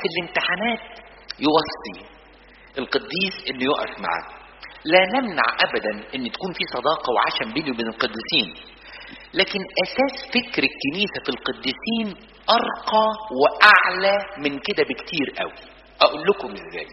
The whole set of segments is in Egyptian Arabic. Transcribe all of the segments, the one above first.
في الامتحانات يوصي القديس انه يقف معاه لا نمنع ابدا ان تكون في صداقه وعشم بيني وبين القديسين لكن اساس فكر الكنيسه في القديسين ارقى واعلى من كده بكتير قوي اقول لكم ازاي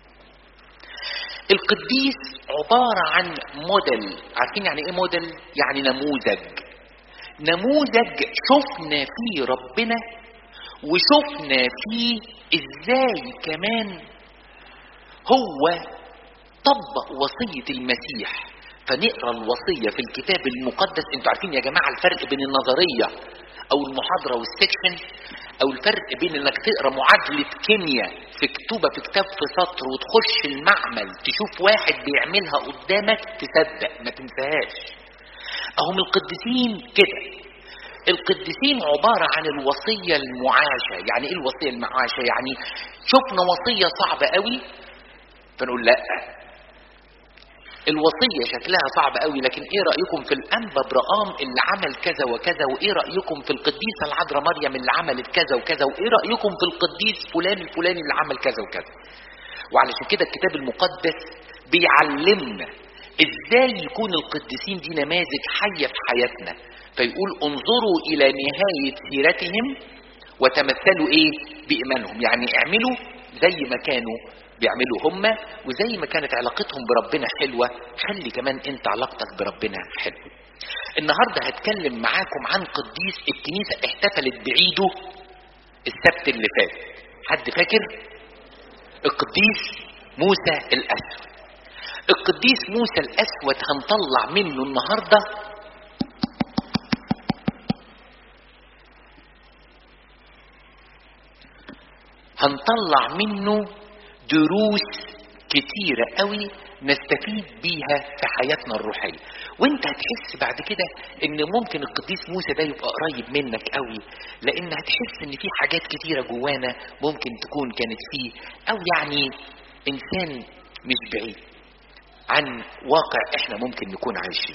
القديس عباره عن موديل عارفين يعني ايه موديل يعني نموذج نموذج شفنا فيه ربنا وشفنا فيه ازاي كمان هو طبق وصية المسيح فنقرا الوصية في الكتاب المقدس انتوا عارفين يا جماعة الفرق بين النظرية او المحاضرة والسكشن او الفرق بين انك تقرا معادلة كيمياء في كتوبة في كتاب في سطر وتخش المعمل تشوف واحد بيعملها قدامك تصدق ما تنساهاش اهم القديسين كده القديسين عبارة عن الوصية المعاشة يعني ايه الوصية المعاشة يعني شفنا وصية صعبة قوي فنقول لا الوصية شكلها صعب قوي لكن ايه رأيكم في الأنبا برقام اللي عمل كذا وكذا وايه رأيكم في القديسة العذراء مريم اللي عملت كذا وكذا وايه رأيكم في القديس فلان الفلاني اللي عمل كذا وكذا وعلشان كده الكتاب المقدس بيعلمنا ازاي يكون القديسين دي نماذج حية في حياتنا فيقول انظروا الى نهاية سيرتهم وتمثلوا ايه بإيمانهم يعني اعملوا زي ما كانوا بيعملوا هم وزي ما كانت علاقتهم بربنا حلوة خلي كمان انت علاقتك بربنا حلوة النهاردة هتكلم معاكم عن قديس الكنيسة احتفلت بعيده السبت اللي فات حد فاكر القديس موسى الأسود القديس موسى الأسود هنطلع منه النهاردة هنطلع منه دروس كتيرة قوي نستفيد بيها في حياتنا الروحية وانت هتحس بعد كده ان ممكن القديس موسى ده يبقى قريب منك قوي لان هتحس ان في حاجات كتيرة جوانا ممكن تكون كانت فيه او يعني انسان مش بعيد عن واقع احنا ممكن نكون عايشين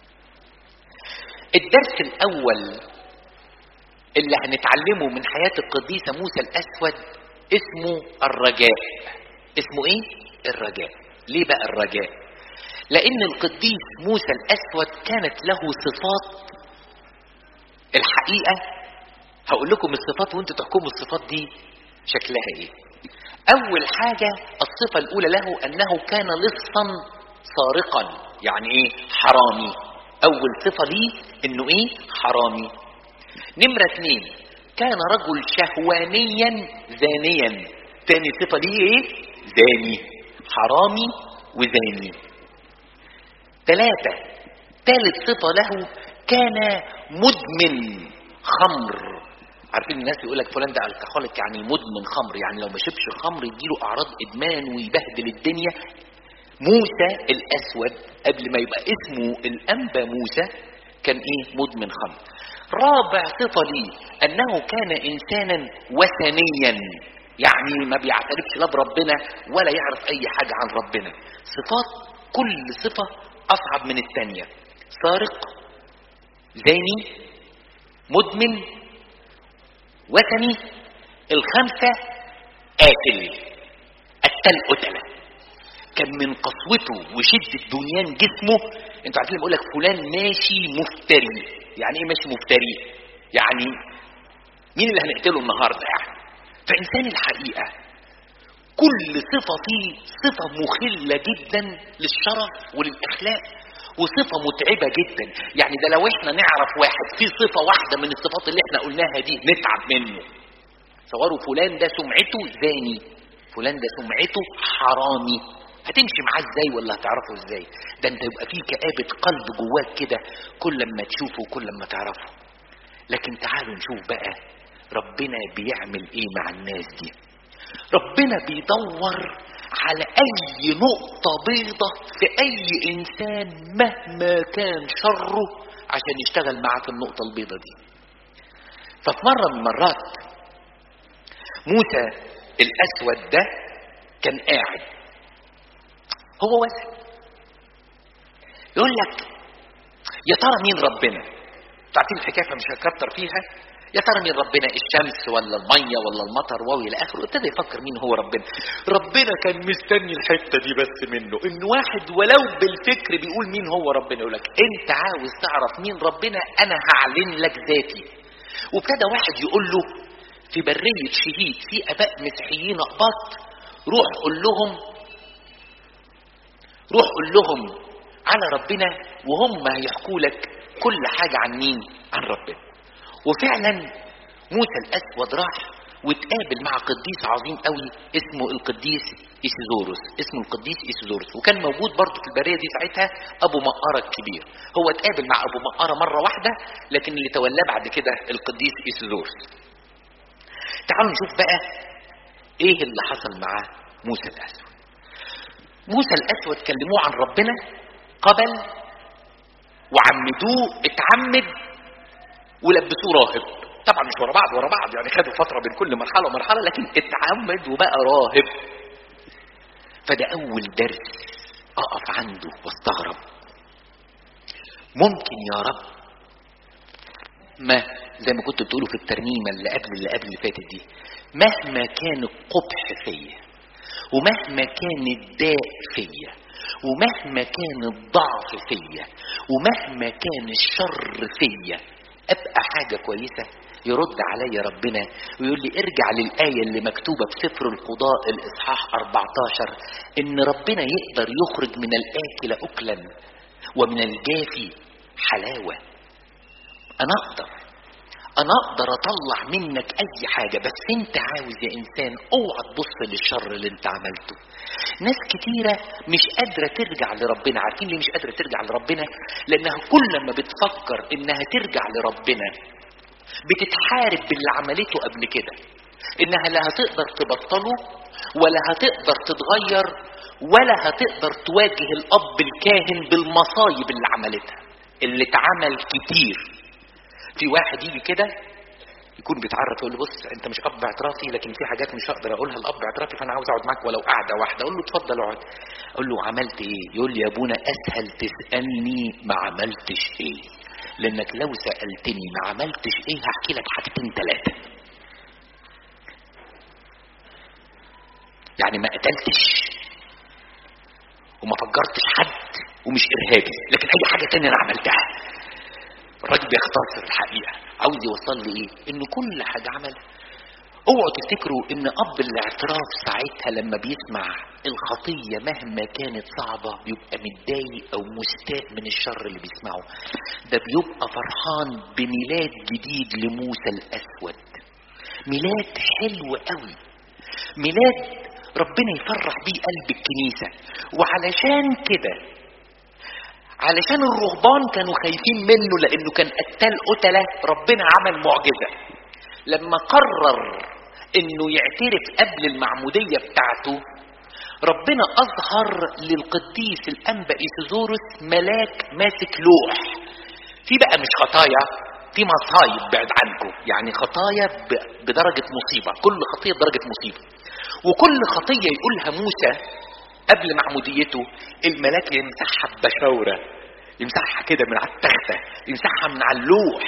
الدرس الاول اللي هنتعلمه من حياة القديسة موسى الاسود اسمه الرجاء اسمه ايه الرجاء ليه بقى الرجاء لان القديس موسى الاسود كانت له صفات الحقيقة هقول لكم الصفات وانتوا تحكموا الصفات دي شكلها ايه اول حاجة الصفة الاولى له انه كان لصا سارقا يعني ايه حرامي اول صفة ليه انه ايه حرامي نمرة اتنين كان رجل شهوانيا زانيا تاني صفة ليه ايه زاني حرامي وزاني ثلاثة ثالث صفة له كان مدمن خمر عارفين الناس يقول لك فلان ده الكحوليك يعني مدمن خمر يعني لو ما شربش خمر يجيله اعراض ادمان ويبهدل الدنيا موسى الاسود قبل ما يبقى اسمه الانبا موسى كان ايه مدمن خمر رابع صفة ليه انه كان انسانا وثنيا يعني ما بيعترفش لا بربنا ولا يعرف اي حاجة عن ربنا صفات كل صفة اصعب من الثانية سارق زاني مدمن وثني الخمسة قاتل قتل قتلة كان من قسوته وشدة بنيان جسمه انتوا عارفين بقول لك فلان ماشي مفتري يعني ايه ماشي مفتري يعني مين اللي هنقتله النهارده يعني فانسان الحقيقه كل صفه فيه صفه مخله جدا للشرف وللاخلاق وصفه متعبه جدا يعني ده لو احنا نعرف واحد فيه صفه واحده من الصفات اللي احنا قلناها دي نتعب منه تصوروا فلان ده سمعته زاني فلان ده سمعته حرامي هتمشي معاه ازاي ولا هتعرفه ازاي ده انت يبقى فيه كآبة قلب جواك كده كل ما تشوفه وكل ما تعرفه لكن تعالوا نشوف بقى ربنا بيعمل ايه مع الناس دي ربنا بيدور على اي نقطة بيضة في اي انسان مهما كان شره عشان يشتغل معاه في النقطة البيضة دي ففي مرة من المرات موسى الاسود ده كان قاعد هو وثن يقول لك يا ترى مين ربنا تعرفين الحكايه مش هكتر فيها يا ترى مين ربنا الشمس ولا الميه ولا المطر واو الى اخره ابتدى يفكر مين هو ربنا ربنا كان مستني الحته دي بس منه ان واحد ولو بالفكر بيقول مين هو ربنا يقول لك انت عاوز تعرف مين ربنا انا هعلن لك ذاتي وابتدى واحد يقول له في بريه شهيد في اباء مسيحيين اقباط روح قول لهم روح قول لهم على ربنا وهم هيحكوا لك كل حاجه عن مين عن ربنا وفعلا موسى الاسود راح واتقابل مع قديس عظيم قوي اسمه القديس ايسيزوروس اسمه القديس ايسيزوروس وكان موجود برضه في البريه دي ساعتها ابو مقاره الكبير هو اتقابل مع ابو مقاره مره واحده لكن اللي تولاه بعد كده القديس ايسيزوروس تعالوا نشوف بقى ايه اللي حصل مع موسى الاسود موسى الاسود كلموه عن ربنا قبل وعمدوه اتعمد ولبسوه راهب طبعا مش ورا بعض ورا بعض يعني خدوا فتره بين كل مرحله ومرحله لكن اتعمد وبقى راهب فده اول درس اقف عنده واستغرب ممكن يا رب ما زي ما كنت بتقولوا في الترنيمه اللي قبل اللي قبل اللي فاتت دي مهما كان القبح فيا ومهما كان الداء فيا ومهما كان الضعف فيا ومهما كان الشر فيا ابقى حاجه كويسه يرد عليا ربنا ويقول لي ارجع للآية اللي مكتوبة في سفر القضاء الإصحاح 14 إن ربنا يقدر يخرج من الآكل أكلا ومن الجافي حلاوة أنا أقدر أنا أقدر أطلع منك أي حاجة بس أنت عاوز يا إنسان أوعى تبص للشر اللي أنت عملته ناس كتيرة مش قادرة ترجع لربنا عارفين ليه مش قادرة ترجع لربنا لأنها كل ما بتفكر إنها ترجع لربنا بتتحارب باللي عملته قبل كده انها لا هتقدر تبطله ولا هتقدر تتغير ولا هتقدر تواجه الاب الكاهن بالمصايب اللي عملتها اللي اتعمل كتير في واحد يجي كده يكون بيتعرف يقول له بص انت مش اب اعترافي لكن في حاجات مش هقدر اقولها لاب اعترافي فانا عاوز اقعد معاك ولو قعده واحده اقول له اتفضل اقعد اقول له عملت ايه يقول لي يا ابونا اسهل تسالني ما عملتش ايه لانك لو سالتني ما عملتش ايه هحكي لك حاجتين ثلاثه يعني ما قتلتش وما فجرتش حد ومش ارهابي لكن اي حاجه تانية انا عملتها الراجل بيختصر الحقيقه عاوز يوصل لي ايه ان كل حاجه عملها اوعوا تفتكروا ان اب الاعتراف ساعتها لما بيسمع الخطيه مهما كانت صعبه بيبقى متضايق او مستاء من الشر اللي بيسمعه ده بيبقى فرحان بميلاد جديد لموسى الاسود ميلاد حلو قوي ميلاد ربنا يفرح بيه قلب الكنيسه وعلشان كده علشان الرهبان كانوا خايفين منه لانه كان قتال قتله ربنا عمل معجزه لما قرر انه يعترف قبل المعموديه بتاعته ربنا اظهر للقديس الانبا ايسيزوروس ملاك ماسك لوح في بقى مش خطايا في مصايب بعد عنكم يعني خطايا بدرجه مصيبه كل خطيه بدرجه مصيبه وكل خطيه يقولها موسى قبل معموديته الملاك يمسحها ببشاوره يمسحها كده من على التخته يمسحها من على اللوح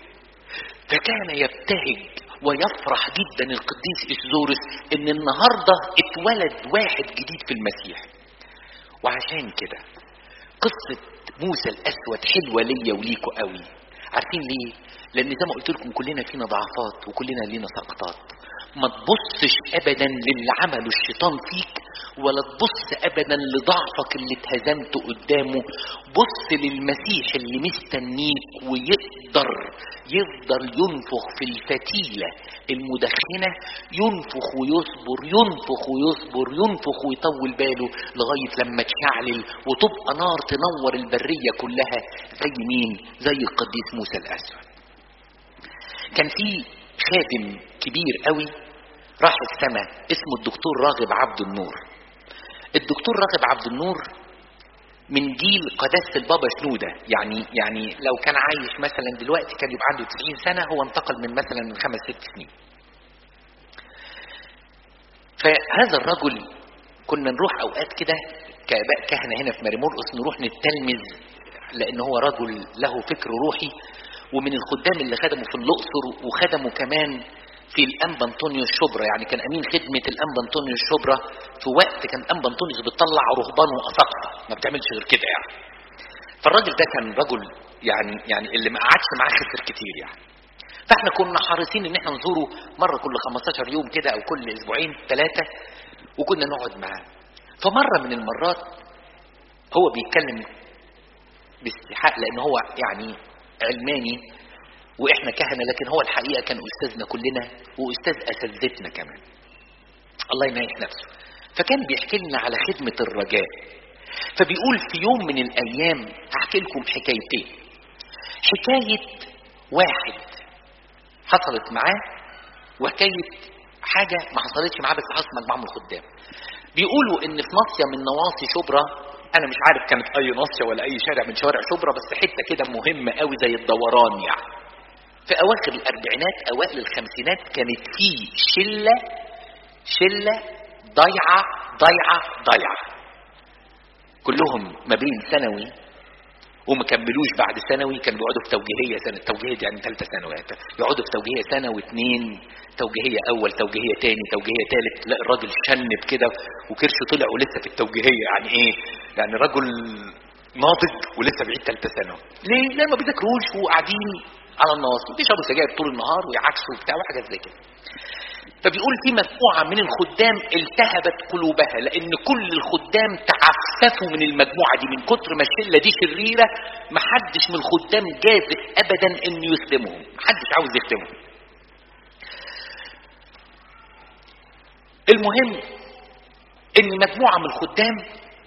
فكان يبتهج ويفرح جدا القديس اسدورس ان النهارده اتولد واحد جديد في المسيح وعشان كده قصه موسى الاسود حلوه ليا وليكوا قوي عارفين ليه لان زي ما قلت لكم كلنا فينا ضعفات وكلنا لينا سقطات ما تبصش ابدا للي عمله الشيطان فيك ولا تبص ابدا لضعفك اللي اتهزمت قدامه بص للمسيح اللي مستنيك ويقدر يفضل ينفخ في الفتيلة المدخنة ينفخ ويصبر ينفخ ويصبر ينفخ ويطول باله لغاية لما تشعلل وتبقى نار تنور البرية كلها زي مين زي القديس موسى الأسود كان في خادم كبير قوي راح السماء اسمه الدكتور راغب عبد النور الدكتور راغب عبد النور من جيل قداسة البابا شنودة يعني يعني لو كان عايش مثلا دلوقتي كان يبقى عنده 90 سنة هو انتقل من مثلا من خمس ست سنين فهذا الرجل كنا نروح اوقات كده كاباء كهنة هنا في ماري مرقس نروح نتلمذ لان هو رجل له فكر روحي ومن الخدام اللي خدموا في الاقصر وخدموا كمان في الانبا انطونيو الشبرا يعني كان امين خدمه الانبا انطونيو الشبرا في وقت كان انبا انطونيوس بتطلع رهبان واساقفه ما بتعملش غير كده يعني فالراجل ده كان رجل يعني يعني اللي ما قعدش معاه خسر كتير يعني فاحنا كنا حريصين ان احنا نزوره مره كل 15 يوم كده او كل اسبوعين ثلاثه وكنا نقعد معاه فمره من المرات هو بيتكلم باستحاء لان هو يعني علماني واحنا كهنه لكن هو الحقيقه كان استاذنا كلنا واستاذ اساتذتنا كمان الله ينايح نفسه فكان بيحكي لنا على خدمه الرجاء فبيقول في يوم من الايام هحكي لكم حكايتين حكايه واحد حصلت معاه وحكايه حاجه ما حصلتش معاه بس حصلت مجموعه من الخدام بيقولوا ان في ناصيه من نواصي شبرا انا مش عارف كانت اي ناصيه ولا اي شارع من شوارع شبرا بس حته كده مهمه قوي زي الدوران يعني في اواخر الاربعينات اوائل الخمسينات كانت في شله شله ضيعه ضيعه ضيعه كلهم ما بين ثانوي وما كملوش بعد ثانوي كانوا بيقعدوا في توجيهيه سنه توجيهيه دي يعني ثالثه ثانوي يقعدوا في توجيهيه سنه واثنين توجيهيه اول توجيهيه تاني توجيهيه ثالث لا الراجل شنب كده وكرشه طلع ولسه في التوجيهيه يعني ايه؟ يعني رجل ناضج ولسه بعيد ثالثه ثانوي ليه؟ لان ما بيذاكروش وقاعدين على النواصي بيشربوا سجاير طول النهار ويعكسوا وبتاع وحاجات زي كده فبيقول في مجموعة من الخدام التهبت قلوبها لأن كل الخدام تعففوا من المجموعة دي من كتر ما الشلة دي شريرة محدش من الخدام جازف أبدا إنه يخدمهم محدش عاوز يخدمهم المهم إن مجموعة من الخدام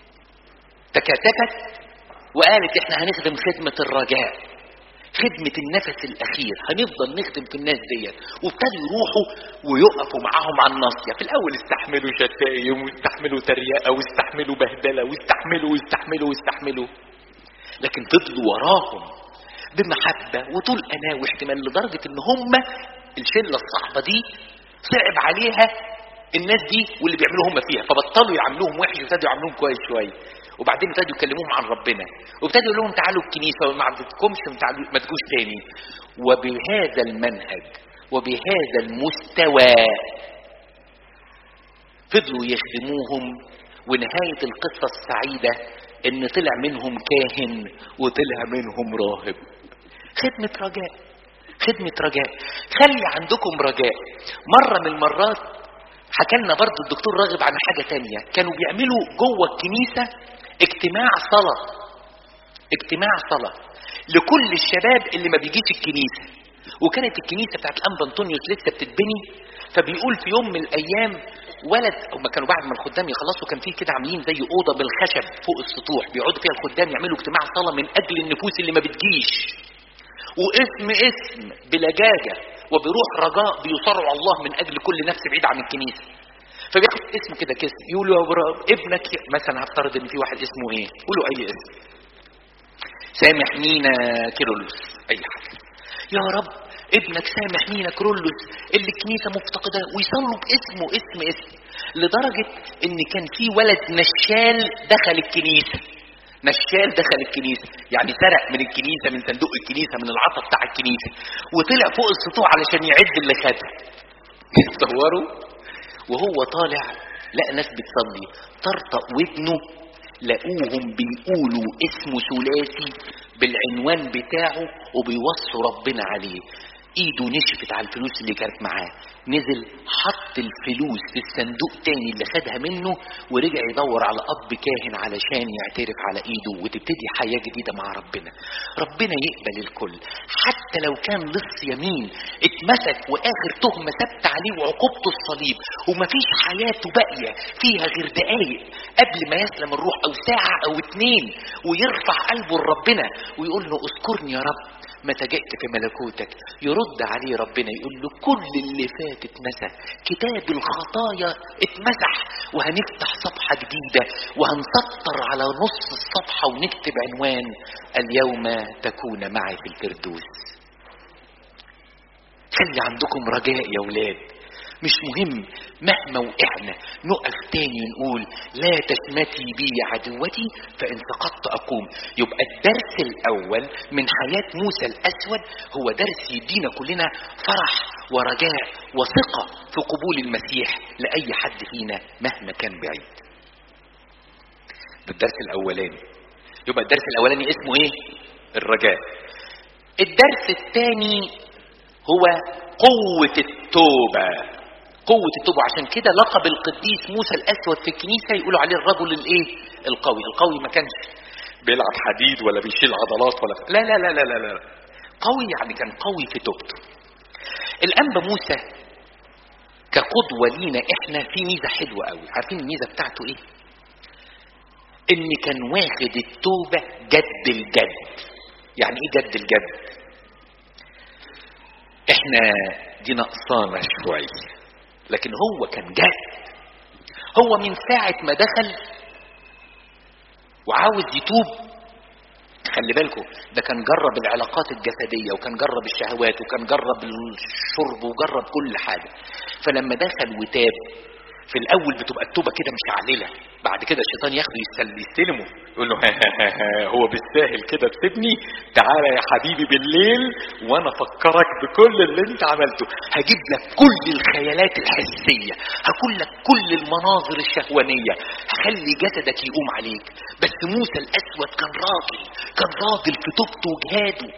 تكاتفت وقالت إحنا هنخدم خدمة الرجاء خدمة النفس الأخير هنفضل نخدم في الناس ديت وابتدوا يروحوا ويقفوا معاهم على الناصية في الأول استحملوا شتايم واستحملوا تريقة واستحملوا بهدلة واستحملوا واستحملوا واستحملوا لكن فضلوا وراهم بمحبة وطول أنا واحتمال لدرجة إن هم الشلة الصعبة دي صعب عليها الناس دي واللي بيعملوا هم فيها فبطلوا يعملوهم وحش وابتدوا يعملوهم كويس شويه وبعدين ابتدوا يكلموهم عن ربنا وابتدوا يقول لهم تعالوا الكنيسه وما عبدتكمش ما تجوش تاني وبهذا المنهج وبهذا المستوى فضلوا يخدموهم ونهايه القصه السعيده ان طلع منهم كاهن وطلع منهم راهب خدمه رجاء خدمه رجاء خلي عندكم رجاء مره من المرات حكى لنا برضه الدكتور راغب عن حاجه تانية كانوا بيعملوا جوه الكنيسه اجتماع صلاه اجتماع صلاه لكل الشباب اللي ما بيجيش الكنيسه وكانت الكنيسه بتاعت الانبا انطونيوس لسه بتتبني فبيقول في يوم من الايام ولد هما كانوا بعد ما الخدام يخلصوا كان في كده عاملين زي اوضه بالخشب فوق السطوح بيقعدوا فيها الخدام يعملوا اجتماع صلاه من اجل النفوس اللي ما بتجيش واسم اسم بلجاجه وبروح رجاء بيصروا على الله من اجل كل نفس بعيد عن الكنيسه فبياخد اسم كده كاسم يقولوا يا برا ابنك مثلا هفترض ان في واحد اسمه ايه قولوا اي اسم سامح مينا كيرلس اي حاجه يا رب ابنك سامح مينا كرولوس اللي الكنيسة مفتقدة ويصلوا باسمه اسم اسم لدرجة ان كان في ولد نشال دخل الكنيسة نشال دخل الكنيسة يعني سرق من الكنيسة من صندوق الكنيسة من العطا بتاع الكنيسة وطلع فوق السطوح علشان يعد اللي خده تصوروا وهو طالع لقى ناس بتصلي طرطق ودنه لقوهم بيقولوا اسمه ثلاثي بالعنوان بتاعه وبيوصوا ربنا عليه ايده نشفت على الفلوس اللي كانت معاه نزل حط الفلوس في الصندوق تاني اللي خدها منه ورجع يدور على اب كاهن علشان يعترف على ايده وتبتدي حياه جديده مع ربنا ربنا يقبل الكل حتى لو كان لص يمين اتمسك واخر تهمه ثبت عليه وعقوبته الصليب ومفيش حياته باقيه فيها غير دقايق قبل ما يسلم الروح او ساعه او اتنين ويرفع قلبه لربنا ويقول له اذكرني يا رب متى جئت في ملكوتك يرد عليه ربنا يقول له كل اللي فات اتمسح كتاب الخطايا اتمسح وهنفتح صفحة جديدة وهنسطر على نص الصفحة ونكتب عنوان اليوم تكون معي في الفردوس خلي عندكم رجاء يا ولاد مش مهم مهما وقعنا نقف تاني نقول لا تشمتي بي عدوتي فإن سقطت أقوم يبقى الدرس الأول من حياة موسى الأسود هو درس يدينا كلنا فرح ورجاء وثقة في قبول المسيح لأي حد فينا مهما كان بعيد ده الدرس الأولاني يبقى الدرس الأولاني اسمه إيه؟ الرجاء الدرس الثاني هو قوة التوبة قوة التوبة عشان كده لقب القديس موسى الأسود في الكنيسة يقولوا عليه الرجل الإيه؟ القوي، القوي ما كانش بيلعب حديد ولا بيشيل عضلات ولا لا لا لا لا لا, لا. قوي يعني كان قوي في توبته. الأنبا موسى كقدوة لينا إحنا في ميزة حلوة قوي، عارفين الميزة بتاعته إيه؟ إن كان واخد التوبة جد الجد. يعني إيه جد الجد؟ إحنا دي نقصانة شوية. لكن هو كان جاد هو من ساعة ما دخل وعاوز يتوب خلي بالكم ده كان جرب العلاقات الجسدية وكان جرب الشهوات وكان جرب الشرب وجرب كل حاجة فلما دخل وتاب في الاول بتبقى التوبه كده مش عالله بعد كده الشيطان ياخده يستل- يستلمه يقول له ها ها ها ها هو بالساهل كده تسيبني تعالى يا حبيبي بالليل وانا افكرك بكل اللي انت عملته هجيب لك كل الخيالات الحسيه هقول لك كل المناظر الشهوانيه هخلي جسدك يقوم عليك بس موسى الاسود كان راجل كان راجل في توبته وجهاده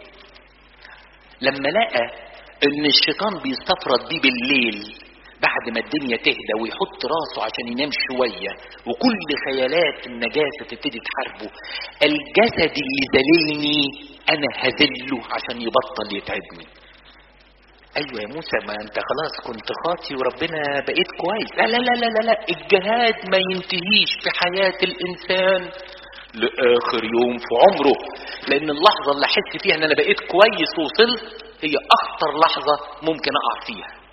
لما لقى ان الشيطان بيستفرد بيه بالليل بعد ما الدنيا تهدى ويحط راسه عشان ينام شوية وكل خيالات النجاسة تبتدي تحاربه الجسد اللي ذللني أنا هذله عشان يبطل يتعبني ايوه يا موسى ما انت خلاص كنت خاطي وربنا بقيت كويس لا لا لا لا لا, لا. الجهاد ما ينتهيش في حياة الانسان لاخر يوم في عمره لان اللحظة اللي احس فيها ان انا بقيت كويس ووصلت هي اخطر لحظة ممكن اقع فيها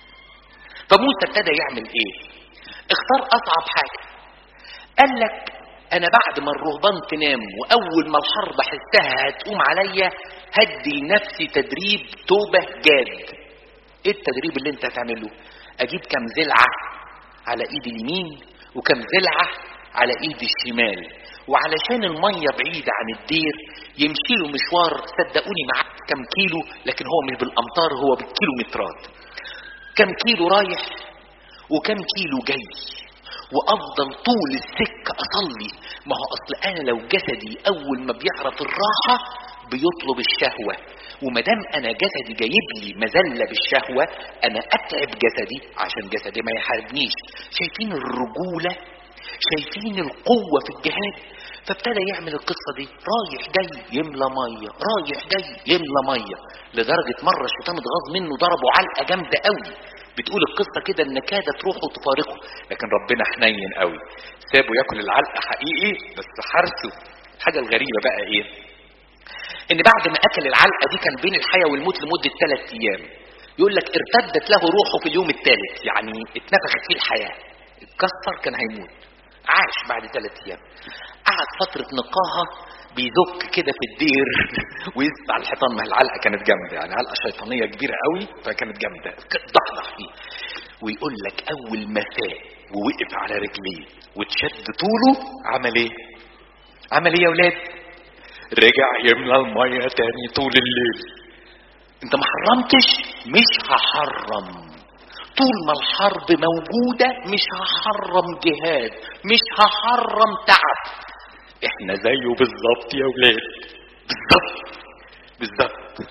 فموسى ابتدى يعمل ايه اختار اصعب حاجة قال لك انا بعد ما الرهبان تنام واول ما الحرب احسها هتقوم عليا هدي لنفسي تدريب توبة جاد ايه التدريب اللي انت هتعمله اجيب كم زلعة على ايد اليمين وكم زلعة على ايد الشمال وعلشان المية بعيدة عن الدير يمشي له مشوار صدقوني معاه كم كيلو لكن هو مش بالامتار هو بالكيلومترات كم كيلو رايح وكم كيلو جاي وافضل طول السكه اصلي ما هو اصل انا لو جسدي اول ما بيعرف الراحه بيطلب الشهوه وما دام انا جسدي جايب لي مذله بالشهوه انا اتعب جسدي عشان جسدي ما يحاربنيش شايفين الرجوله شايفين القوه في الجهاد فابتدى يعمل القصه دي رايح جاي يملى ميه رايح جاي يملى ميه لدرجه مره الشيطان اتغاظ منه ضربه علقه جامده قوي بتقول القصه كده ان كادت روحه تفارقه لكن ربنا حنين قوي سابه ياكل العلقه حقيقي بس حرسه الحاجه الغريبه بقى ايه ان بعد ما اكل العلقه دي كان بين الحياه والموت لمده ثلاث ايام يقول لك ارتدت له روحه في اليوم الثالث يعني اتنفخت فيه الحياه اتكسر كان هيموت عاش بعد ثلاث ايام قعد فتره نقاهه بيزك كده في الدير ويثبت على الحيطان ما العلقه كانت جامده يعني علقه شيطانيه كبيره قوي فكانت جامده ضحضح فيه ويقول لك اول ما فاق ووقف على رجليه وتشد طوله عمل ايه؟ عمل ايه يا ولاد؟ رجع يملى الميه تاني طول الليل انت ما حرمتش مش هحرم طول ما الحرب موجودة مش هحرم جهاد مش هحرم تعب احنا زيه بالظبط يا ولاد بالظبط بالظبط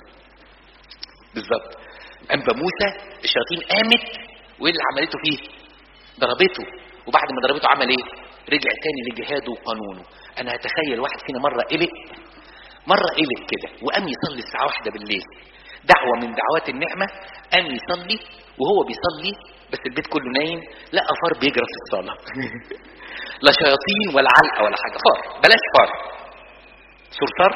بالظبط انبا موسى الشياطين قامت وايه اللي عملته فيه ضربته وبعد ما ضربته عمل ايه رجع تاني لجهاده وقانونه انا هتخيل واحد فينا مره قلق مره قلق كده وقام يصلي الساعه واحدة بالليل دعوه من دعوات النعمه قام يصلي وهو بيصلي بس البيت كله نايم لقى فار بيجري في الصاله لا شياطين ولا علقه ولا حاجه فار بلاش فار صرصار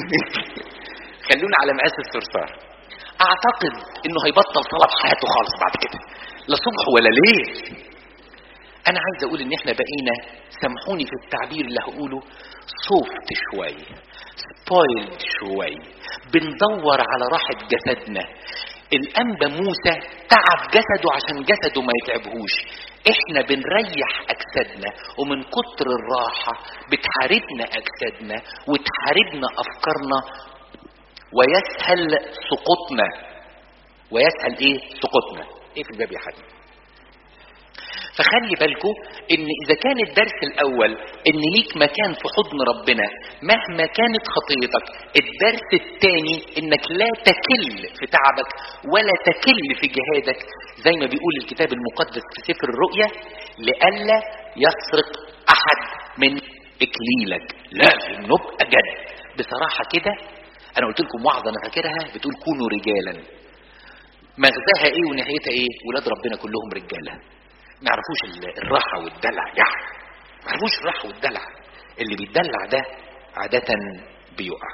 خلونا على مقاس الصرصار اعتقد انه هيبطل صلاه في حياته خالص بعد كده لا صبح ولا ليل انا عايز اقول ان احنا بقينا سامحوني في التعبير اللي هقوله سوفت شويه سبويلد شويه بندور على راحه جسدنا الانبا موسى تعب جسده عشان جسده ما يتعبهوش احنا بنريح اجسادنا ومن كتر الراحة بتحاربنا اجسادنا وتحاربنا افكارنا ويسهل سقوطنا ويسهل ايه سقوطنا ايه في الباب يا حبيبي فخلي بالكم ان اذا كان الدرس الاول ان ليك مكان في حضن ربنا مهما كانت خطيتك الدرس الثاني انك لا تكل في تعبك ولا تكل في جهادك زي ما بيقول الكتاب المقدس في سفر الرؤيا لئلا يسرق احد من اكليلك لازم نبقى جد بصراحه كده انا قلت لكم وعظه انا فاكرها بتقول كونوا رجالا مغزاها ايه ونهايتها ايه ولاد ربنا كلهم رجاله ما يعرفوش الراحه والدلع يعني ما يعرفوش الراحه والدلع اللي بيتدلع ده عاده بيقع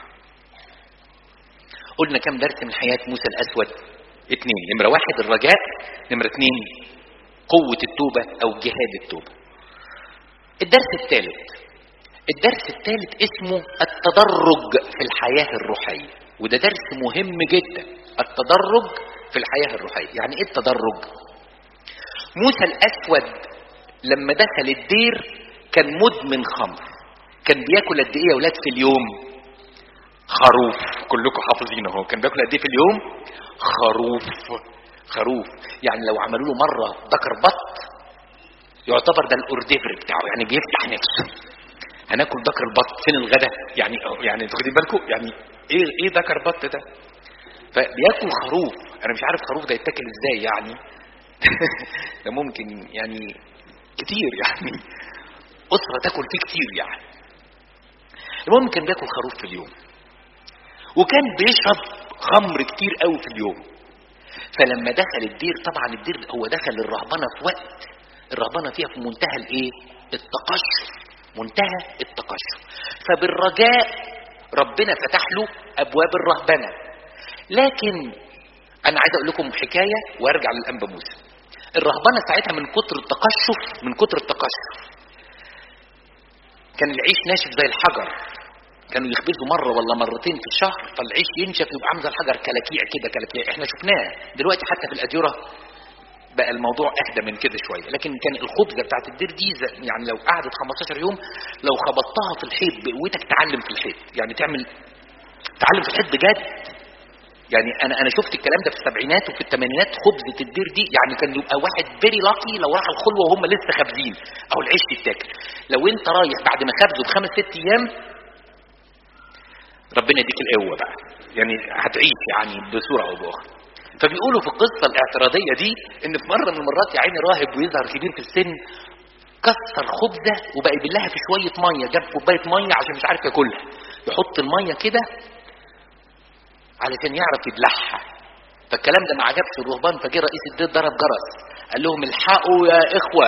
قلنا كم درس من حياه موسى الاسود اتنين نمره واحد الرجاء نمره اتنين قوه التوبه او جهاد التوبه الدرس الثالث الدرس الثالث اسمه التدرج في الحياه الروحيه وده درس مهم جدا التدرج في الحياه الروحيه يعني ايه التدرج موسى الاسود لما دخل الدير كان مدمن خمر كان بياكل قد ايه يا اولاد في اليوم خروف كلكم حافظين اهو كان بياكل قد ايه في اليوم خروف خروف يعني لو عملوا له مره ذكر بط يعتبر ده الاورديفر بتاعه يعني بيفتح نفسه هناكل ذكر البط فين الغدا يعني يعني تاخدين بالكم يعني ايه ايه ذكر بط ده فبياكل خروف انا مش عارف خروف ده يتاكل ازاي يعني ده ممكن يعني كتير يعني أسرة تاكل فيه كتير يعني المهم كان بياكل خروف في اليوم وكان بيشرب خمر كتير قوي في اليوم فلما دخل الدير طبعا الدير هو دخل الرهبنة في وقت الرهبنة فيها في منتهى الايه التقشف منتهى التقشف فبالرجاء ربنا فتح له ابواب الرهبنة لكن انا عايز اقول لكم حكاية وارجع للانبا موسى الرهبنة ساعتها من كتر التقشف من كتر التقشف كان العيش ناشف زي الحجر كانوا يخبزوا مرة ولا مرتين في الشهر فالعيش ينشف يبقى عامل زي الحجر كلاكيع كده كلاكيع احنا شفناه دلوقتي حتى في الأديرة بقى الموضوع اهدى من كده شويه لكن كان الخبزه بتاعت الدير دي يعني لو قعدت 15 يوم لو خبطتها في الحيط بقوتك تعلم في الحيط يعني تعمل تعلم في الحيط بجد يعني انا انا شفت الكلام ده في السبعينات وفي الثمانينات خبزه الدير دي يعني كان يبقى واحد فيري لاكي لو راح الخلوه وهم لسه خابزين او العيش يتاكل لو انت رايح بعد ما خبزه بخمس ست ايام ربنا يديك القوه بقى يعني هتعيش يعني بصوره او باخرى فبيقولوا في القصه الاعتراضيه دي ان في مره من المرات يا عيني راهب ويظهر كبير في السن كسر خبزه وبقى يبلها في شويه ميه جاب كوبايه ميه عشان مش عارف ياكلها يحط الميه كده علشان يعرف يبلعها فالكلام ده ما عجبش الرهبان فجه رئيس الدير ضرب جرس قال لهم الحقوا يا اخوه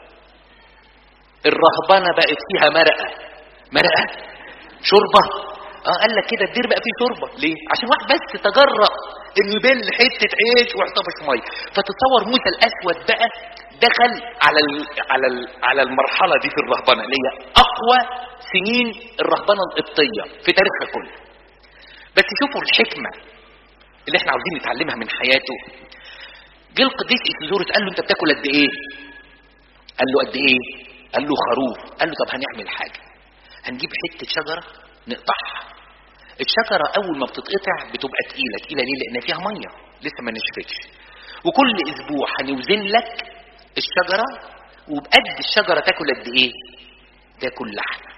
الرهبنه بقت فيها مرقه مرقه شوربه اه قال لك كده الدير بقى فيه شوربه ليه عشان واحد بس تجرأ انه يبل حته عيش ويحطها في ميه فتتصور موسى الاسود بقى دخل على ال على ال على المرحله دي في الرهبنه اللي هي اقوى سنين الرهبنه القبطيه في تاريخها كله بس شوفوا الحكمة اللي احنا عاوزين نتعلمها من حياته جه القديس إسيزورس قال له انت بتاكل قد ايه قال له قد ايه قال له خروف قال له طب هنعمل حاجة هنجيب حتة شجرة نقطعها الشجرة أول ما بتتقطع بتبقى تقيلة تقيلة ليه لأن فيها مية لسه ما نشفتش وكل أسبوع هنوزن لك الشجرة وبقد الشجرة تاكل قد ايه تاكل لحمة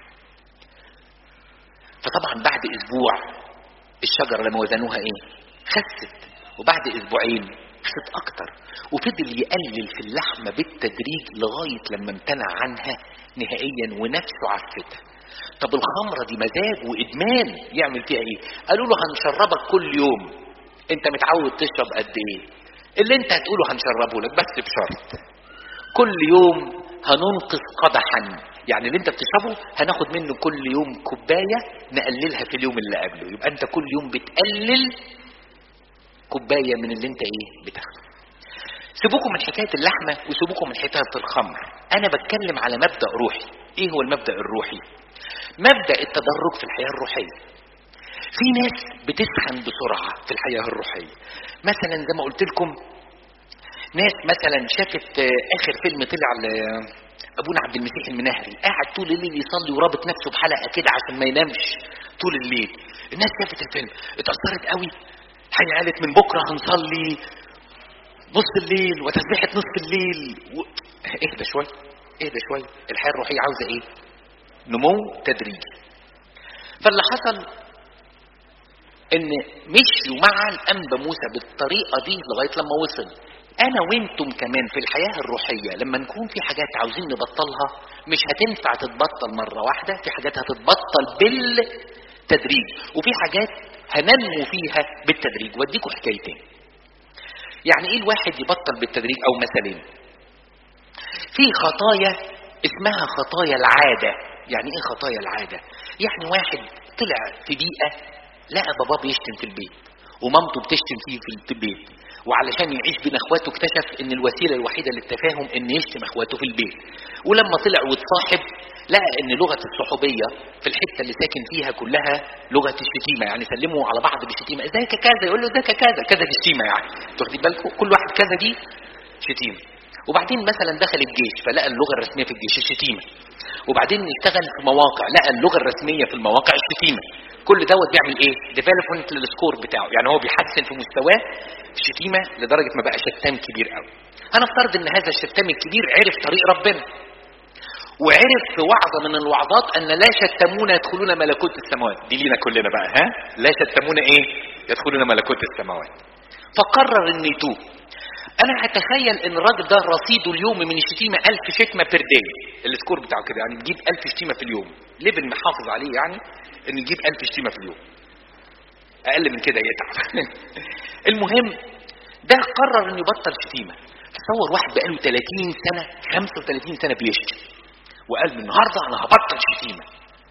فطبعا بعد أسبوع الشجرة لما وزنوها ايه خست وبعد اسبوعين خست اكتر وفضل يقلل في اللحمة بالتدريج لغاية لما امتنع عنها نهائيا ونفسه عفتها طب الخمرة دي مزاج وادمان يعمل فيها ايه قالوا له هنشربك كل يوم انت متعود تشرب قد ايه اللي انت هتقوله هنشربه لك بس بشرط كل يوم هننقص قدحا يعني اللي انت بتشربه هناخد منه كل يوم كوبايه نقللها في اليوم اللي قبله يبقى انت كل يوم بتقلل كوبايه من اللي انت ايه بتاخده سيبوكم من حكايه اللحمه وسيبوكم من حكايه الخمر انا بتكلم على مبدا روحي ايه هو المبدا الروحي مبدا التدرج في الحياه الروحيه في ناس بتسخن بسرعة في الحياة الروحية مثلا زي ما قلت لكم ناس مثلا شافت آه، اخر فيلم طلع ل- ابونا عبد المسيح المنهري قاعد طول الليل يصلي ورابط نفسه بحلقه كده عشان ما ينامش طول الليل الناس شافت الفيلم اتاثرت قوي الحقيقه قالت من بكره هنصلي نص الليل وتسبيحه نص الليل و... اهدى شويه اهدى شويه الحياه الروحيه عاوزه ايه نمو تدريجي فاللي حصل ان مشيوا مع الانبا موسى بالطريقه دي لغايه لما وصل انا وانتم كمان في الحياه الروحيه لما نكون في حاجات عاوزين نبطلها مش هتنفع تتبطل مره واحده في حاجات هتتبطل بالتدريج وفي حاجات هننمو فيها بالتدريج واديكم حكايتين يعني ايه الواحد يبطل بالتدريج او مثلين في خطايا اسمها خطايا العادة يعني ايه خطايا العادة يعني واحد طلع في بيئة لقى باباه بيشتم في البيت ومامته بتشتم فيه في البيت وعلشان يعيش بين اخواته اكتشف ان الوسيله الوحيده للتفاهم ان يشتم اخواته في البيت ولما طلع واتصاحب لقى ان لغه الصحوبيه في الحته اللي ساكن فيها كلها لغه الشتيمه يعني سلموا على بعض بالشتيمه ازيك يا كذا يقول له ازيك يا كذا كذا دي شتيمه يعني انتوا واخدين بالكم كل واحد كذا دي شتيمه وبعدين مثلا دخل الجيش فلقى اللغه الرسميه في الجيش الشتيمه وبعدين اشتغل في مواقع لقى اللغه الرسميه في المواقع الشتيمه كل دوت بيعمل ايه ديفلوبمنت للسكور بتاعه يعني هو بيحسن في مستواه في الشتيمه لدرجه ما بقى شتام كبير قوي هنفترض ان هذا الشتام الكبير عرف طريق ربنا وعرف في وعظه من الوعظات ان لا شتمون يدخلون ملكوت السماوات دي لينا كلنا بقى ها لا شتمون ايه يدخلون ملكوت السماوات فقرر ان يتوب انا اتخيل ان الراجل ده رصيده اليوم من الشتيمه 1000 شتمه بير داي السكور بتاعه كده يعني بيجيب 1000 شتيمه في اليوم ليفل محافظ عليه يعني ان يجيب 1000 شتيمه في اليوم اقل من كده يتعب المهم ده قرر انه يبطل شتيمه تصور واحد بقاله 30 سنه 35 سنه بيشتم وقال من النهارده انا هبطل شتيمه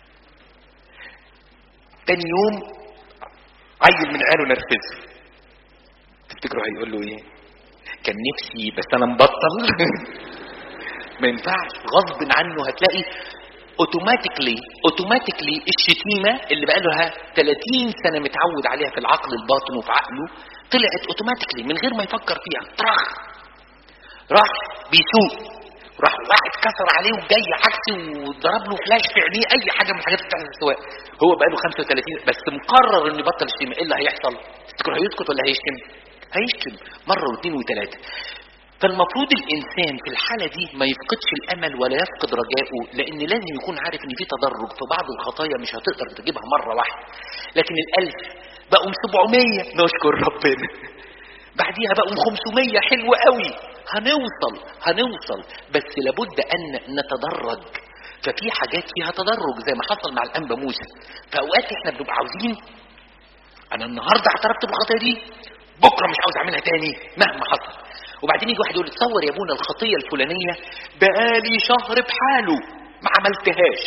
تاني يوم عيل من عياله نرفزه تفتكروا هيقول له ايه كان نفسي بس انا مبطل ما ينفعش غصب عنه هتلاقي اوتوماتيكلي اوتوماتيكلي الشتيمه اللي بقى لها 30 سنه متعود عليها في العقل الباطن وفي عقله طلعت اوتوماتيكلي من غير ما يفكر فيها طرخ راح بيسوق راح واحد كسر عليه وجاي عكسي وضرب له فلاش في عينيه اي حاجه من الحاجات بتاعت السواق هو بقى له 35 بس مقرر انه يبطل الشتيمه ايه اللي هيحصل؟ تفتكروا هيسكت ولا هيشتم؟ هيشتم مره واثنين وثلاثه فالمفروض الانسان في الحاله دي ما يفقدش الامل ولا يفقد رجائه لان لازم يكون عارف ان في تدرج في بعض الخطايا مش هتقدر تجيبها مره واحده لكن الالف بقوا 700 نشكر ربنا بعديها بقوا 500 حلو قوي هنوصل هنوصل بس لابد ان نتدرج ففي حاجات فيها تدرج زي ما حصل مع الانبا موسى فاوقات احنا بنبقى عاوزين انا النهارده اعترفت بالخطيه دي بكره مش عاوز اعملها تاني مهما حصل وبعدين يجي واحد يقول تصور يا ابونا الخطيه الفلانيه بقالي شهر بحاله ما عملتهاش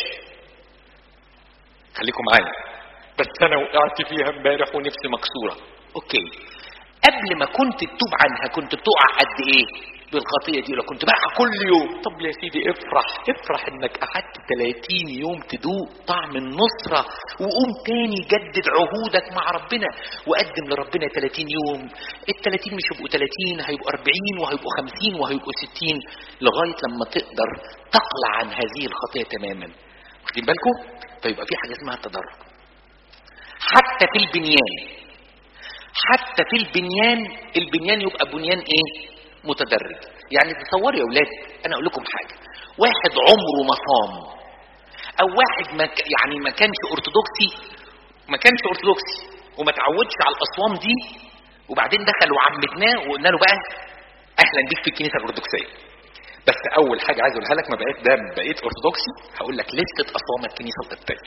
خليكم معايا بس انا وقعت فيها امبارح ونفسي مكسوره اوكي قبل ما كنت تتوب عنها كنت بتقع قد ايه بالخطيه دي لو كنت بقى كل يوم طب يا سيدي افرح افرح انك قعدت 30 يوم تدوق طعم النصره وقوم تاني جدد عهودك مع ربنا وقدم لربنا 30 يوم ال 30 مش هيبقوا 30 هيبقوا 40 وهيبقوا 50 وهيبقوا 60 لغايه لما تقدر تقلع عن هذه الخطيه تماما واخدين بالكم فيبقى في حاجه اسمها التدرج حتى في البنيان حتى في البنيان البنيان يبقى بنيان ايه متدرج يعني تصوروا يا اولاد انا اقول لكم حاجه واحد عمره ما صام او واحد ما ك... يعني ما كانش ارثوذكسي ما كانش ارثوذكسي وما تعودش على الاصوام دي وبعدين دخل وعمدناه وقلنا له بقى اهلا بيك في الكنيسه الارثوذكسيه بس اول حاجه عايز اقولها لك ما بقيت ده بقيت ارثوذكسي هقول لك لسته اصوام الكنيسه القبطيه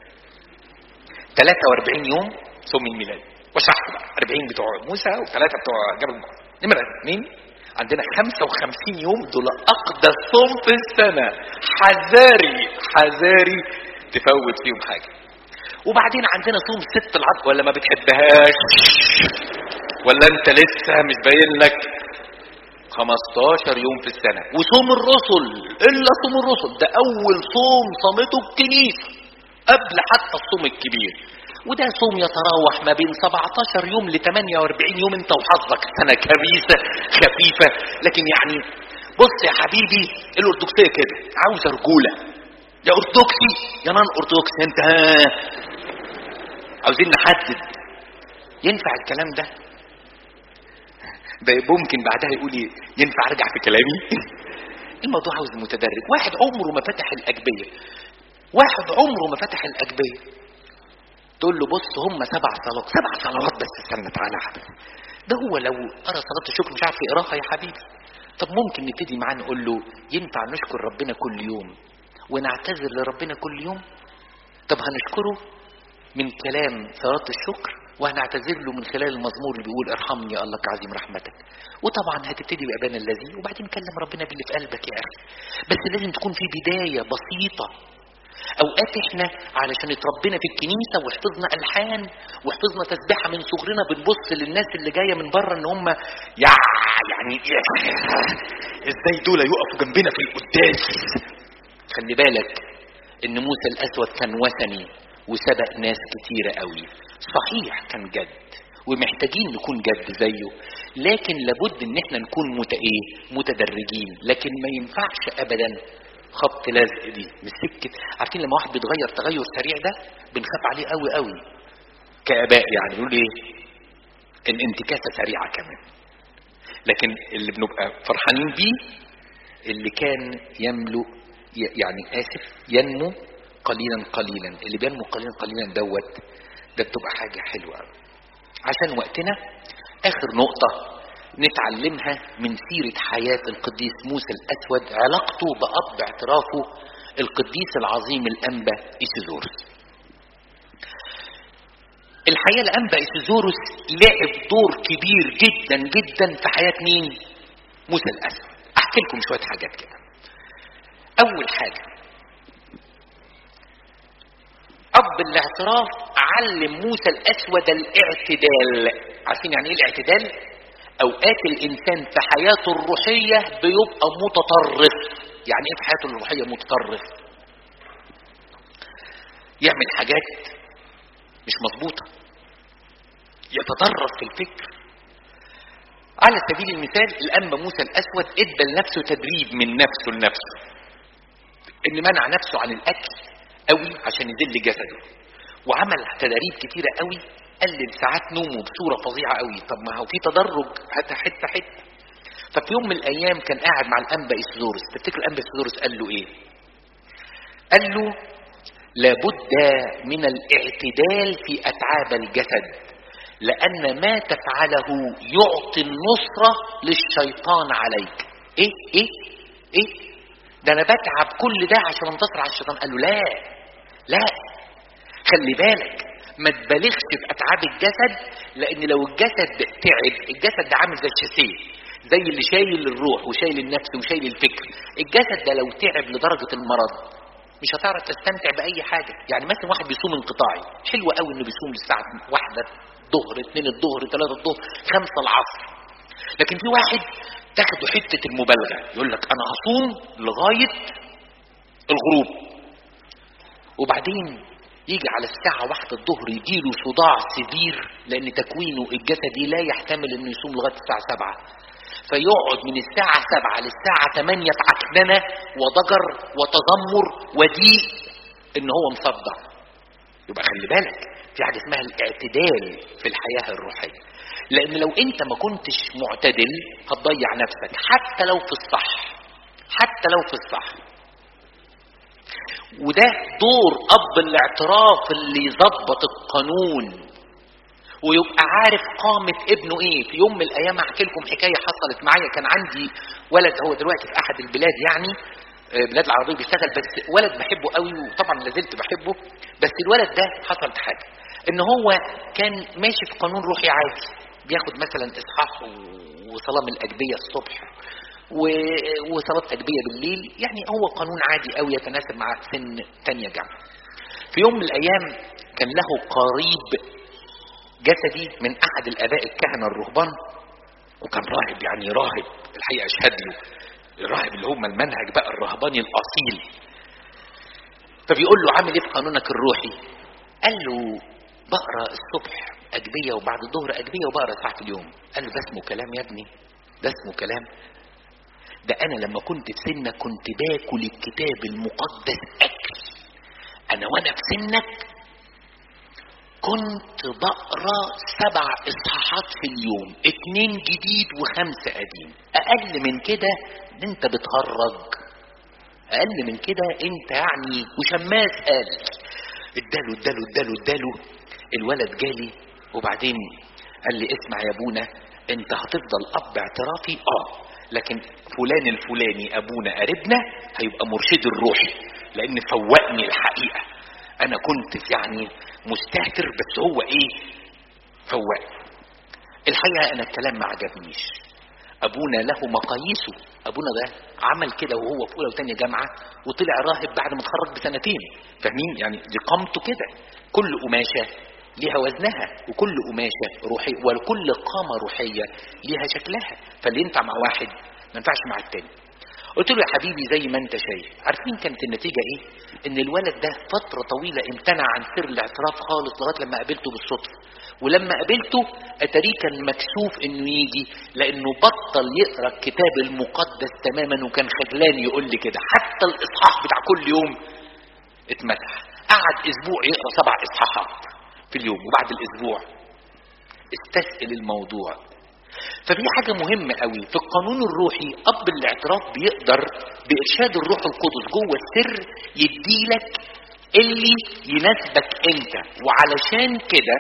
43 يوم صوم الميلاد وشرح بقى 40 بتوع موسى وثلاثه بتوع جبل المقدس نمره اثنين عندنا 55 يوم دول اقدس صوم في السنه حذاري حذاري تفوت فيهم حاجه وبعدين عندنا صوم ست العصر ولا ما بتحبهاش ولا انت لسه مش باين لك 15 يوم في السنه وصوم الرسل الا صوم الرسل ده اول صوم صامته الكنيسه قبل حتى الصوم الكبير وده صوم يتراوح ما بين 17 يوم ل 48 يوم انت وحظك سنه كبيسه خفيفه لكن يعني بص يا حبيبي الارثوذكسيه كده عاوزه رجوله يا ارثوذكسي يا نان ارثوذكسي انت ها عاوزين نحدد ينفع الكلام ده ده ممكن بعدها يقول لي ينفع ارجع في كلامي الموضوع عاوز متدرج واحد عمره ما فتح الاجبيه واحد عمره ما فتح الاجبيه تقول له بص هم سبع صلوات سبع صلوات بس استنى تعالى يا حبيبي ده هو لو قرا صلاه الشكر مش عارف يقراها يا حبيبي طب ممكن نبتدي معاه نقول له ينفع نشكر ربنا كل يوم ونعتذر لربنا كل يوم طب هنشكره من كلام صلاه الشكر وهنعتذر له من خلال المزمور اللي بيقول ارحمني يا الله كعظيم رحمتك وطبعا هتبتدي بأبانا الذي وبعدين كلم ربنا باللي في قلبك يا اخي بس لازم تكون في بدايه بسيطه اوقات احنا علشان اتربينا في الكنيسه وحفظنا الحان وحفظنا تسبيحه من صغرنا بنبص للناس اللي جايه من بره ان هم يا يعني ازاي دول يقفوا جنبنا في القداس خلي بالك ان موسى الاسود كان وثني وسبق ناس كتيره قوي صحيح كان جد ومحتاجين نكون جد زيه لكن لابد ان احنا نكون مت ايه متدرجين لكن ما ينفعش ابدا خبط لازق دي مش سكه عارفين لما واحد بيتغير تغير سريع ده بنخاف عليه قوي قوي كاباء يعني يقول ايه ان انتكاسه سريعه كمان لكن اللي بنبقى فرحانين بيه اللي كان يملؤ يعني اسف ينمو قليلا قليلا اللي بينمو قليلا قليلا دوت ده بتبقى حاجه حلوه قوي عشان وقتنا اخر نقطه نتعلمها من سيرة حياة القديس موسى الأسود علاقته بأب اعترافه القديس العظيم الأنبا إيسيزوروس الحقيقة الأنبا إيسيزوروس لعب دور كبير جدا جدا في حياة مين؟ موسى الأسود أحكي لكم شوية حاجات كده أول حاجة أب الاعتراف علم موسى الأسود الاعتدال عارفين يعني إيه الاعتدال؟ اوقات الانسان في حياته الروحيه بيبقى متطرف يعني ايه في حياته الروحيه متطرف يعمل حاجات مش مظبوطه يتطرف في الفكر على سبيل المثال الانبا موسى الاسود ادى لنفسه تدريب من نفسه لنفسه ان منع نفسه عن الاكل قوي عشان يذل جسده وعمل تداريب كتيره قوي قلل ساعات نومه بصورة فظيعة قوي طب ما هو في تدرج هات حتة حتة ففي يوم من الأيام كان قاعد مع الأنبا إسدورس تفتكر الأنبا إسدورس قال له إيه قال له لابد من الاعتدال في أتعاب الجسد لأن ما تفعله يعطي النصرة للشيطان عليك إيه إيه إيه ده أنا بتعب كل ده عشان انتصر على الشيطان قال له لا لا خلي بالك ما تبالغش في اتعاب الجسد لان لو الجسد تعب الجسد ده عامل زي الشاسيه زي اللي شايل الروح وشايل النفس وشايل الفكر الجسد ده لو تعب لدرجه المرض مش هتعرف تستمتع باي حاجه يعني مثلا واحد بيصوم انقطاعي حلو قوي انه بيصوم للساعه واحدة الظهر اثنين الظهر ثلاثة الظهر خمسة العصر لكن في واحد تاخده حته المبالغه يقول لك انا هصوم لغايه الغروب وبعدين يجي على الساعة واحدة الظهر يجيله صداع سبير لأن تكوينه الجسدي لا يحتمل إنه يصوم لغاية الساعة سبعة فيقعد من الساعة سبعة للساعة ثمانية في عكننة وضجر وتذمر وضيق إن هو مصدع يبقى خلي بالك في حاجة اسمها الاعتدال في الحياة الروحية لأن لو أنت ما كنتش معتدل هتضيع نفسك حتى لو في الصح حتى لو في الصح وده دور اب الاعتراف اللي يظبط القانون ويبقى عارف قامة ابنه ايه في يوم من الايام احكي لكم حكاية حصلت معايا كان عندي ولد هو دلوقتي في احد البلاد يعني بلاد العربية بيشتغل بس ولد بحبه قوي وطبعا لازلت بحبه بس الولد ده حصلت حاجة ان هو كان ماشي في قانون روحي عادي بياخد مثلا اصحاح وصلاة من الاجبية الصبح وصلاة أجبية بالليل يعني هو قانون عادي أوي يتناسب مع سن تانية جامعة في يوم من الأيام كان له قريب جسدي من أحد الآباء الكهنة الرهبان وكان راهب يعني راهب الحقيقة أشهد له الراهب اللي هم المنهج بقى الرهباني الأصيل فبيقول له عامل إيه في قانونك الروحي قال له بقرا الصبح اجبيه وبعد الظهر اجبيه وبقرا ساعه في اليوم قال له ده اسمه كلام يا ابني ده اسمه كلام ده انا لما كنت في سنك كنت باكل الكتاب المقدس اكل انا وانا في سنك كنت بقرا سبع اصحاحات في اليوم اتنين جديد وخمسة قديم اقل من كده انت بتهرج اقل من كده انت يعني وشماس قال اداله اداله اداله اداله الولد جالي وبعدين قال لي اسمع يا ابونا انت هتفضل اب اعترافي اه لكن فلان الفلاني ابونا قريبنا هيبقى مرشد الروحي لان فوقني الحقيقه انا كنت يعني مستهتر بس هو ايه فوقني الحقيقه انا الكلام ما عجبنيش ابونا له مقاييسه ابونا ده عمل كده وهو في اولى وثانيه جامعه وطلع راهب بعد ما اتخرج بسنتين فاهمين يعني دي قامته كده كل قماشه ليها وزنها وكل قماشه روحي وكل قامه روحيه ليها شكلها فاللي ينفع مع واحد ما ينفعش مع التاني قلت له يا حبيبي زي ما انت شايف عارفين كانت النتيجه ايه ان الولد ده فتره طويله امتنع عن سر الاعتراف خالص لغايه لما قابلته بالصدفه ولما قابلته اتاريه كان مكسوف انه يجي لانه بطل يقرا الكتاب المقدس تماما وكان خجلان يقول لي كده حتى الاصحاح بتاع كل يوم اتمسح قعد اسبوع يقرا سبع اصحاحات في اليوم وبعد الاسبوع استسئل الموضوع ففي حاجة مهمة قوي في القانون الروحي أب الاعتراف بيقدر بإرشاد الروح القدس جوه السر يديلك اللي يناسبك أنت وعلشان كده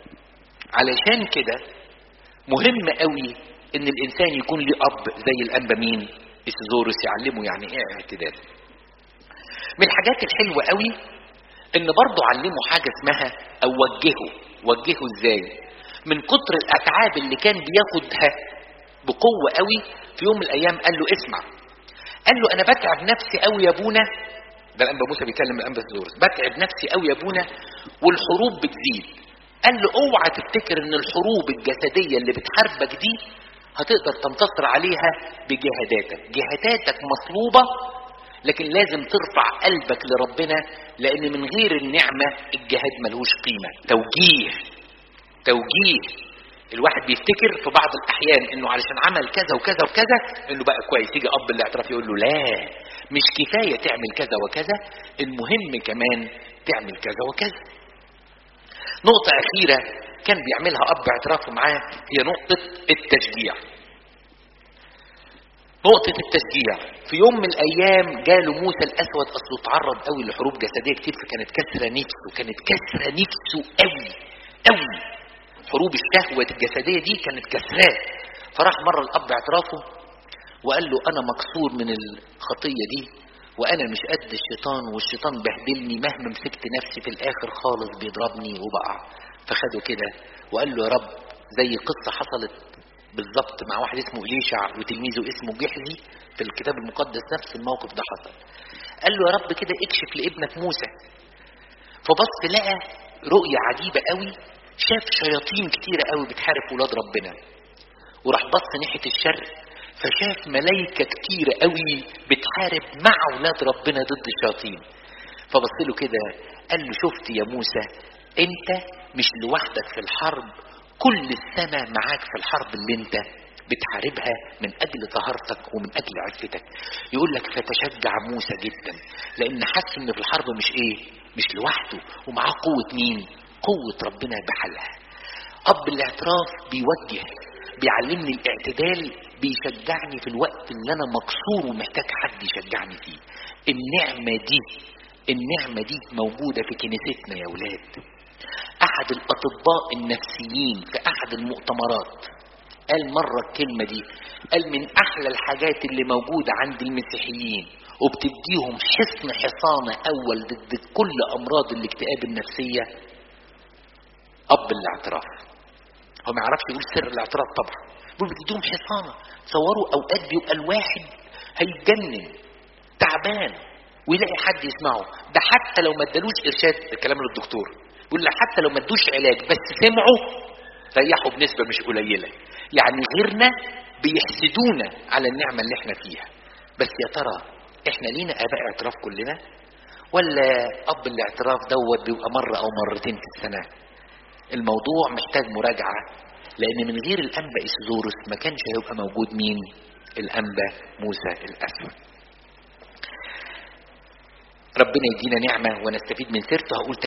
علشان كده مهم قوي إن الإنسان يكون ليه أب زي الأنبا مين؟ إسيزوروس يعلمه يعني إيه اعتدال. من الحاجات الحلوة قوي إن برضه علمه حاجة اسمها أو وجهه، وجهه إزاي؟ من كتر الاتعاب اللي كان بياخدها بقوه قوي في يوم من الايام قال له اسمع قال له انا بتعب نفسي قوي يا ابونا ده الانبا موسى بيكلم الانبا زورس بتعب نفسي قوي يا ابونا والحروب بتزيد قال له اوعى تفتكر ان الحروب الجسديه اللي بتحاربك دي هتقدر تنتصر عليها بجهاداتك جهاداتك مطلوبه لكن لازم ترفع قلبك لربنا لان من غير النعمه الجهاد ملهوش قيمه توجيه توجيه الواحد بيفتكر في بعض الاحيان انه علشان عمل كذا وكذا وكذا انه بقى كويس يجي اب الاعتراف يقول له لا مش كفايه تعمل كذا وكذا المهم كمان تعمل كذا وكذا نقطه اخيره كان بيعملها اب اعترافه معاه هي نقطه التشجيع نقطة التشجيع في يوم من الأيام جاله موسى الأسود أصله اتعرض قوي لحروب جسدية كتير فكانت كسرة نفسه كانت كسرة نفسه قوي قوي حروب الشهوة الجسدية دي كانت كسراه فراح مرة الأب اعترافه وقال له أنا مكسور من الخطية دي وأنا مش قد الشيطان والشيطان بهدلني مهما مسكت نفسي في الآخر خالص بيضربني وبقع فخده كده وقال له يا رب زي قصة حصلت بالظبط مع واحد اسمه إليشع وتلميذه اسمه جحزي في الكتاب المقدس نفس الموقف ده حصل قال له يا رب كده اكشف لابنك موسى فبص لقى رؤية عجيبة قوي شاف شياطين كتيرة قوي بتحارب ولاد ربنا وراح بص ناحية الشرق فشاف ملايكة كتيرة قوي بتحارب مع ولاد ربنا ضد الشياطين فبص له كده قال له شفت يا موسى انت مش لوحدك في الحرب كل السماء معاك في الحرب اللي انت بتحاربها من اجل طهارتك ومن اجل عفتك يقول لك فتشجع موسى جدا لان حس ان في الحرب مش ايه مش لوحده ومعاه قوة مين قوة ربنا بحالها اب الاعتراف بيوجه بيعلمني الاعتدال بيشجعني في الوقت اللي انا مكسور ومحتاج حد يشجعني فيه النعمة دي النعمة دي موجودة في كنيستنا يا ولاد احد الاطباء النفسيين في احد المؤتمرات قال مرة الكلمة دي قال من احلى الحاجات اللي موجودة عند المسيحيين وبتديهم حصن حصانة اول ضد كل امراض الاكتئاب النفسية اب الاعتراف هو ما يعرفش يقول سر الاعتراف طبعا بيقول بتديهم حصانة تصوروا اوقات بيبقى الواحد هيتجنن تعبان ويلاقي حد يسمعه ده حتى لو ما ادالوش ارشاد الكلام للدكتور بيقول لك حتى لو ما ادوش علاج بس سمعوا ريحوا بنسبه مش قليله يعني غيرنا بيحسدونا على النعمه اللي احنا فيها بس يا ترى احنا لينا اباء اعتراف كلنا ولا اب الاعتراف دوت بيبقى مره او مرتين في السنه الموضوع محتاج مراجعة لأن من غير الأنبا إسدورس ما كانش هيبقى موجود مين الأنبا موسى الأسود ربنا يدينا نعمة ونستفيد من سيرته هقول